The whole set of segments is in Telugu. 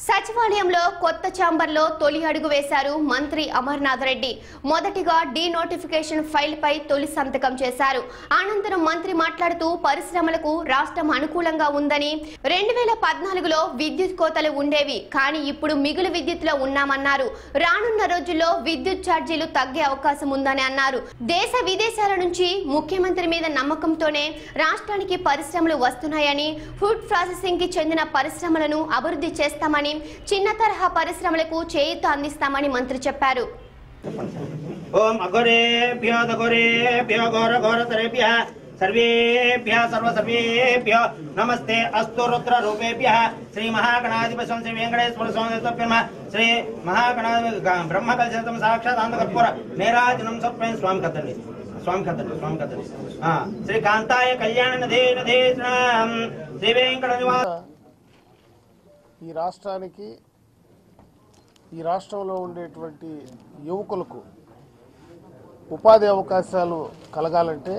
సచివాలయంలో కొత్త ఛాంబర్లో తొలి అడుగు వేశారు మంత్రి అమర్నాథ్ రెడ్డి మొదటిగా డీ నోటిఫికేషన్ ఫైల్ పై తొలి సంతకం చేశారు అనంతరం మంత్రి మాట్లాడుతూ పరిశ్రమలకు రాష్ట్రం అనుకూలంగా ఉందని రెండు వేల పద్నాలుగులో విద్యుత్ కోతలు ఉండేవి కానీ ఇప్పుడు మిగులు విద్యుత్లో ఉన్నామన్నారు రానున్న రోజుల్లో విద్యుత్ ఛార్జీలు తగ్గే అవకాశం ఉందని అన్నారు దేశ విదేశాల నుంచి ముఖ్యమంత్రి మీద నమ్మకంతోనే రాష్ట్రానికి పరిశ్రమలు వస్తున్నాయని ఫుడ్ ప్రాసెసింగ్ కి చెందిన పరిశ్రమలను అభివృద్ధి చేస్తామని చిన్న తరహా పరిశ్రమలకు చేయూత అందిస్తామని మంత్రి చెప్పారు ఓం అఘోరేభ్యో దఘోరేభ్యో ఘోర ఘోరతరేభ్య సర్వేభ్య సర్వ సర్వేభ్య నమస్తే అస్తు రుద్ర రూపేభ్య శ్రీ మహాగణాధిప శ్రీ వెంకటేశ్వర స్వామి తప్ప శ్రీ మహాగణాధిప బ్రహ్మ కలశతం సాక్షాత్ ఆంధ్ర కర్పూర నేరాజనం సత్యం స్వామి కదండి స్వామి కదండి స్వామి కదండి ఆ, శ్రీ కాంతాయ కళ్యాణ నదే నదే శ్రీ వెంకట నివాస ఈ రాష్ట్రానికి ఈ రాష్ట్రంలో ఉండేటువంటి యువకులకు ఉపాధి అవకాశాలు కలగాలంటే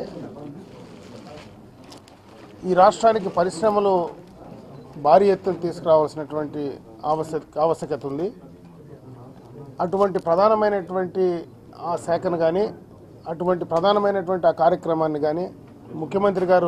ఈ రాష్ట్రానికి పరిశ్రమలు భారీ ఎత్తున తీసుకురావాల్సినటువంటి ఆవశ్యక ఆవశ్యకత ఉంది అటువంటి ప్రధానమైనటువంటి ఆ శాఖను కానీ అటువంటి ప్రధానమైనటువంటి ఆ కార్యక్రమాన్ని కానీ ముఖ్యమంత్రి గారు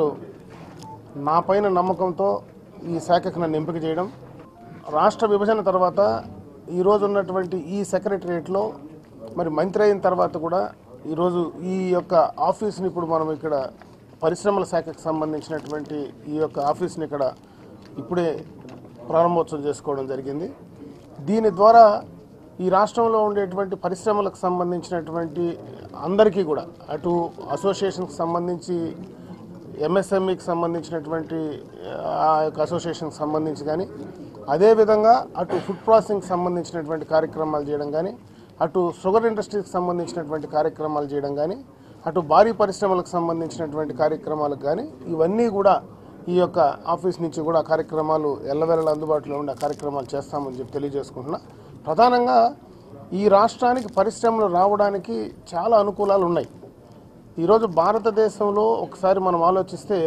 నా పైన నమ్మకంతో ఈ శాఖకు నన్ను ఎంపిక చేయడం రాష్ట్ర విభజన తర్వాత ఈరోజు ఉన్నటువంటి ఈ సెక్రటరియట్లో మరి మంత్రి అయిన తర్వాత కూడా ఈరోజు ఈ యొక్క ఆఫీస్ని ఇప్పుడు మనం ఇక్కడ పరిశ్రమల శాఖకు సంబంధించినటువంటి ఈ యొక్క ఆఫీస్ని ఇక్కడ ఇప్పుడే ప్రారంభోత్సవం చేసుకోవడం జరిగింది దీని ద్వారా ఈ రాష్ట్రంలో ఉండేటువంటి పరిశ్రమలకు సంబంధించినటువంటి అందరికీ కూడా అటు అసోసియేషన్కి సంబంధించి ఎంఎస్ఎంఈకి సంబంధించినటువంటి ఆ యొక్క అసోసియేషన్కి సంబంధించి కానీ అదేవిధంగా అటు ఫుడ్ ప్రాసెసింగ్కి సంబంధించినటువంటి కార్యక్రమాలు చేయడం కానీ అటు షుగర్ ఇండస్ట్రీకి సంబంధించినటువంటి కార్యక్రమాలు చేయడం కానీ అటు భారీ పరిశ్రమలకు సంబంధించినటువంటి కార్యక్రమాలకు కానీ ఇవన్నీ కూడా ఈ యొక్క ఆఫీస్ నుంచి కూడా కార్యక్రమాలు ఎల్లవెల్లల అందుబాటులో ఉండే కార్యక్రమాలు చేస్తామని చెప్పి తెలియజేసుకుంటున్నా ప్రధానంగా ఈ రాష్ట్రానికి పరిశ్రమలు రావడానికి చాలా అనుకూలాలు ఉన్నాయి ఈరోజు భారతదేశంలో ఒకసారి మనం ఆలోచిస్తే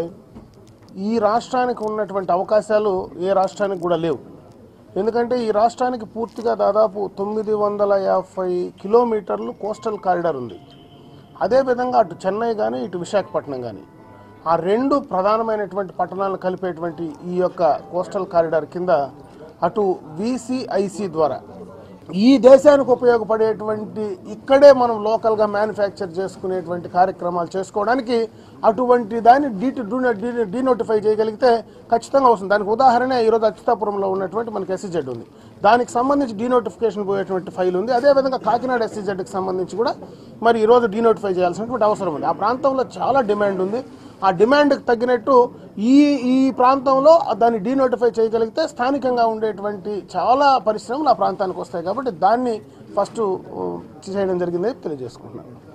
ఈ రాష్ట్రానికి ఉన్నటువంటి అవకాశాలు ఏ రాష్ట్రానికి కూడా లేవు ఎందుకంటే ఈ రాష్ట్రానికి పూర్తిగా దాదాపు తొమ్మిది వందల యాభై కిలోమీటర్లు కోస్టల్ కారిడార్ ఉంది అదేవిధంగా అటు చెన్నై కానీ ఇటు విశాఖపట్నం కానీ ఆ రెండు ప్రధానమైనటువంటి పట్టణాలను కలిపేటువంటి ఈ యొక్క కోస్టల్ కారిడార్ కింద అటు విసిఐసి ద్వారా ఈ దేశానికి ఉపయోగపడేటువంటి ఇక్కడే మనం లోకల్గా మ్యానుఫ్యాక్చర్ చేసుకునేటువంటి కార్యక్రమాలు చేసుకోవడానికి అటువంటి దాన్ని డీ డీనోటిఫై చేయగలిగితే ఖచ్చితంగా వస్తుంది దానికి ఉదాహరణ ఈరోజు అచ్యుతాపురంలో ఉన్నటువంటి మనకి ఎస్సీజెడ్ ఉంది దానికి సంబంధించి డీనోటిఫికేషన్ పోయేటువంటి ఫైల్ ఉంది అదేవిధంగా కాకినాడ ఎస్సీజెడ్కి సంబంధించి కూడా మరి ఈరోజు డీనోటిఫై చేయాల్సినటువంటి అవసరం ఉంది ఆ ప్రాంతంలో చాలా డిమాండ్ ఉంది ఆ డిమాండ్కి తగ్గినట్టు ఈ ఈ ప్రాంతంలో దాన్ని డీనోటిఫై చేయగలిగితే స్థానికంగా ఉండేటువంటి చాలా పరిశ్రమలు ఆ ప్రాంతానికి వస్తాయి కాబట్టి దాన్ని ఫస్ట్ చేయడం జరిగిందని తెలియజేసుకుంటున్నాను